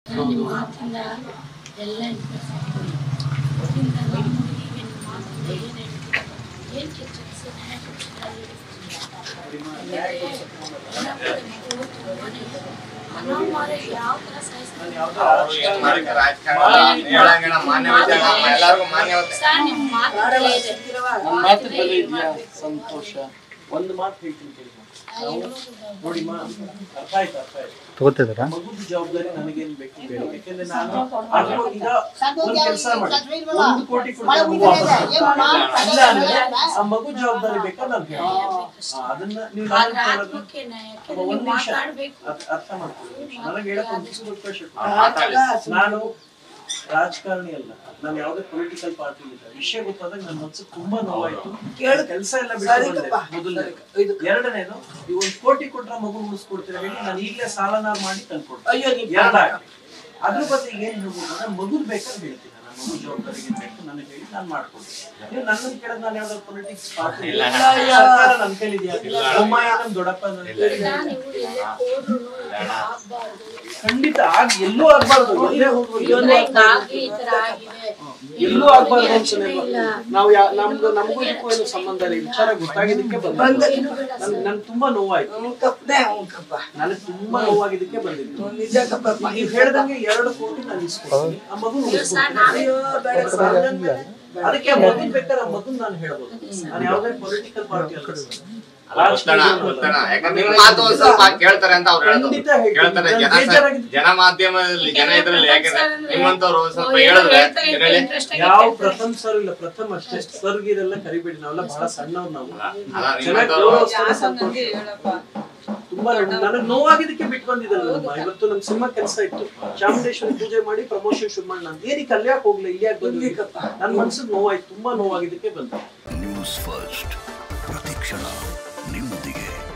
ನಿಮ್ಮ ಮಾತಿಂದ ಎಲ್ಲ ಇಂಪ್ರೆಸ್ ಆಗ್ತದೆ ಅದರಿಂದ ನಮ್ಮ ಹುಡುಗಿಗೆ ನಿಮ್ಮ ಮಾತಿಂದ ಏನು ಹೇಳ್ತೀವಿ ಏನು ಕೆಚ್ಚರಿಸಿ ಅನಾಮಾರ ಯಾವ ಥರ ಸಾಯಿಸ್ತಾರೆ ಅವ್ರು ಏನ್ ಮಾಡಕ್ಕೆ ರಾಜಕಾರಣ ಹೇಳಂಗಿಲ್ಲ ಮಾನ್ಯ ವಿಚಾರ ಎಲ್ಲರಿಗೂ ಮಾನ್ಯತೆ ಸರ್ ನಿಮ್ಮ ಮಾತುಗಳೇ ಇದೆ ನನ್ನ ಮಾತು ಬೆಲೆ ಇದೆಯಾ ಸಂತೋಷ ಒಂದು ಮಾತು ಹೇಳ್ತೀನಿ ಕೇಳಿ ನಾವು ನೋಡಿ ಮಾ ಅರ್ಥ ಆಯ್ತು ಅರ್ಥ ಆಯ್ತು ತಗೋತಿದ್ದಾರಾ ಮಗುದ ಜವಾಬ್ದಾರಿ ನನಗೇನ್ ಬೇಕು ಬೇಡ ಯಾಕಂದ್ರೆ ನಾನು ಅದು ಈಗ ಒಂದ್ ಕೆಲಸ ಮಾಡಿ ಒಂದು ಕೋಟಿ ಕೊಡ್ತಾರೆ ಮಗು ವಾಪಸ್ ಕೊಡ್ತಾರೆ. ಇಲ್ಲ ಅಂದ್ರೆ ಆ ಮಗು ಜವಾಬ್ದಾರಿ ಬೇಕಾ ನಾನು ಹೇಳ್ತೀನಿ. ಆ, ಅದನ್ನ ನೀವು ಆದ್ರೆ ನನಗೆ ಕೇಳೋದು ಆತ್ಮಕ್ಕೆ ನ್ಯಾಯ ಅಪ್ಪ, ಯಾಕಂದ್ರೆ ಒಂದ್ ನೀವು ನಿಮಿಷ ಮಾತಾಡ್ಬೇಕು ಅರ್ಥ ಅರ್ಥ ಮಾಡ್ಕೊಳ್ಳಿ ನನಗೆ ಹೇಳಕ್ ಒಂದು ಚಿಕ್ಕ ಅವಕಾಶ ಕೊಡಿ. ಮಾತಾಡಿ ನಾನು ರಾಜಕಾರಣಿ ಅಲ್ಲ ನಾನು ಯಾವುದೇ ಪೊಲಿಟಿಕಲ್ ಪಾರ್ಟಿ ಇಲ್ಲ ವಿಷಯ ಗೊತ್ತಾದಾಗ ನನ್ನ ಮನ್ಸಿಗೆ ತುಂಬಾ ನೋವಾಯ್ತು ಕೆಲಸ ಎಲ್ಲ ಬಿಟ್ಟು ಬಂದೆ ಮೊದಲನೇ ಎರಡನೇದು ಈ ಒಂದ್ ಕೋಟಿ ಕೊಟ್ರ ಮಗು ಉಳಿಸ್ಕೊಡ್ತೀರ ಹೇಳಿ ನಾನು ಈಗಲೇ ಸಾಲನ ಮಾಡಿ ತಂದ್ಕೊಡ್ತೀನಿ ಎರಡಾಗಿ ಅದ್ರ ಬದಲಿಗೆ ಏನ್ ಹೇಳ್ಬೋದು ಅಂದ್ರೆ ಮಗುದ್ ಬೇಕಾದ್ರೆ ಹೇಳ್ತೀನಿ ನನ್ನ ಮಗು ಜವಾಬ್ದಾರಿ ಏನ್ ಬೇಕು ನನಗೆ ಹೇಳಿ ನಾನು ಮಾಡ್ಕೊಡ್ತೀನಿ ನೀವು ನನ್ನನ್ನು ಕೇಳೋದು ನಾನು ಯಾವ್ದಾದ್ರು ಪೊಲಿಟಿಕ್ಸ್ ಪಾರ್ಟಿ ಇಲ್ಲ. ಸರ್ಕಾರ ನನ್ನ ಕೈಲಿದೆಯಾ ಬೊಮ್ಮಾಯಿ ನಮ್ ದೊಡ್ಡಪ್ಪ ನನ್ನ ಕೈಲಿದೆ. ಇಲ್ಲ ನೀವು ಎಲ್ಲೇ ಹೋದ್ರು ಆಗ್ಬಾರ್ದು ಖಂಡಿತ ಆಗ ಎಲ್ಲೂ ಆಗ್ಬಾರ್ದು ಎಲ್ಲೇ ಹೋದ್ರು ಇಲ್ಲ ಹಿಂಗಾಗಿ ಈ ತರ ಆಗಿದೆ ಎಲ್ಲೂ ಆಗ್ಬಾರ್ದು ಅಂತಾನೆ ನಾವು ಯಾ- ನಮ್ದು ನಮಗೂ ಇದಕ್ಕೂ ಏನು ಸಂಬಂಧ ಇಲ್ಲ ಈ ವಿಚಾರ ಗೊತ್ತಾಗಿದ್ದಕ್ಕೆ ಬಂದ ನನ್ ತುಂಬಾ ನೋವಾಯ್ತು ನನಗೆ ತುಂಬಾ ನೋವಾಗಿದ್ದಕ್ಕೆ ಬಂದಿದ್ದು ನೀವು ಹೇಳ್ದಂಗೆ ಎರಡು ಕೋಟಿ ನಾನು ಇಸ್ಕೊಡ್ತೀನಿ ಆ ಮಗು ಅದಕ್ಕೆ ಆ ಮಗುನ್ ಬೇಕಾದ್ರೆ ಆ ಮಗುನ್ ನಾನು ಹೇಳ್ಬೋದು ನಾನು ಯಾವುದೇ ಪೊಲಿಟಿಕಲ್ ಪಾರ್ಟಿ ಅಲ್ಲ ಸರ್. ಗೊತ್ತಣ ಗೊತ್ತಣ ಯಾಕಂದ್ರೆ ನಿಮ್ ಮಾತು ಒಂದ್ ಸ್ವಲ್ಪ ಕೇಳ್ತಾರೆ ಅಂತ ಅವ್ರು ಹೇಳೋದು ಖಂಡಿತ ಹೇಳ್ತೀನಿ. ಕೇಳ್ತಾರೆ ಜನ ನಾನು ಬೇಜಾರಾಗಿದ್ದು- ಜನ ಮಾಧ್ಯಮದಲ್ಲಿ ಜನ ಇದ್ರಲ್ಲಿ ಯಾಕಂದ್ರೆ ನಿಮ್ಮಂತವ್ರು ಒಂದ್ ಸ್ವಲ್ಪ ಹೇಳಿದ್ರೆ ಏನ್ ಹೇಳಿ ಯಾವ ಪ್ರಥಮ್ ಸರ್ ಇಲ್ಲ ಪ್ರಥಮ್ ಅಷ್ಟೇ ಸರ್ ಇದೆಲ್ಲ ಕರಿಬೇಡಿ ನಾವೆಲ್ಲ ಬಹಳ ಸಣ್ಣವ್ರು ನಾವು ಅಲ್ಲ ಚೆನ್ನಾಗಿ ನಿಮ್ಮಂತವ್ರು ಗೌರವಿಸ್ತಾರೆ ಸಂತೋಷ ತುಂಬಾ ನನಗೆ ನೋವಾಗಿದ್ದಕ್ಕೆ ಬಿಟ್ಟು ಬಂದಿದ್ದಲ್ಲ ನಮ್ಮ ಇವತ್ತು ನಮ್ ಸಿನಿಮಾ ಕೆಲಸ ಇತ್ತು ಚಾಮುಂಡೇಶ್ವರಿ ಪೂಜೆ ಮಾಡಿ ಪ್ರಮೋಷನ್ ಶುರು ಮಾಡಿ ನಾನು ಏನಕ್ಕೆ ಅಲ್ಯಾಕ್ ಹೋಗ್ಲಿ ಇಲ್ಯಾಕ್ ಬಂದ್ವಿ ನನ್ ಮನ್ಸಿಗೆ ನೋವಾಯ್ತು ತುಂಬಾ ನೋವಾಗಿದ್ದಕ್ಕೆ ಬಂದೆ ನ್ಯೂಸ್ ಫಸ್ಟ್ ಪ್ರತಿಕ್ಷಣ ನಿಮ್ಮೊಂದಿಗೆ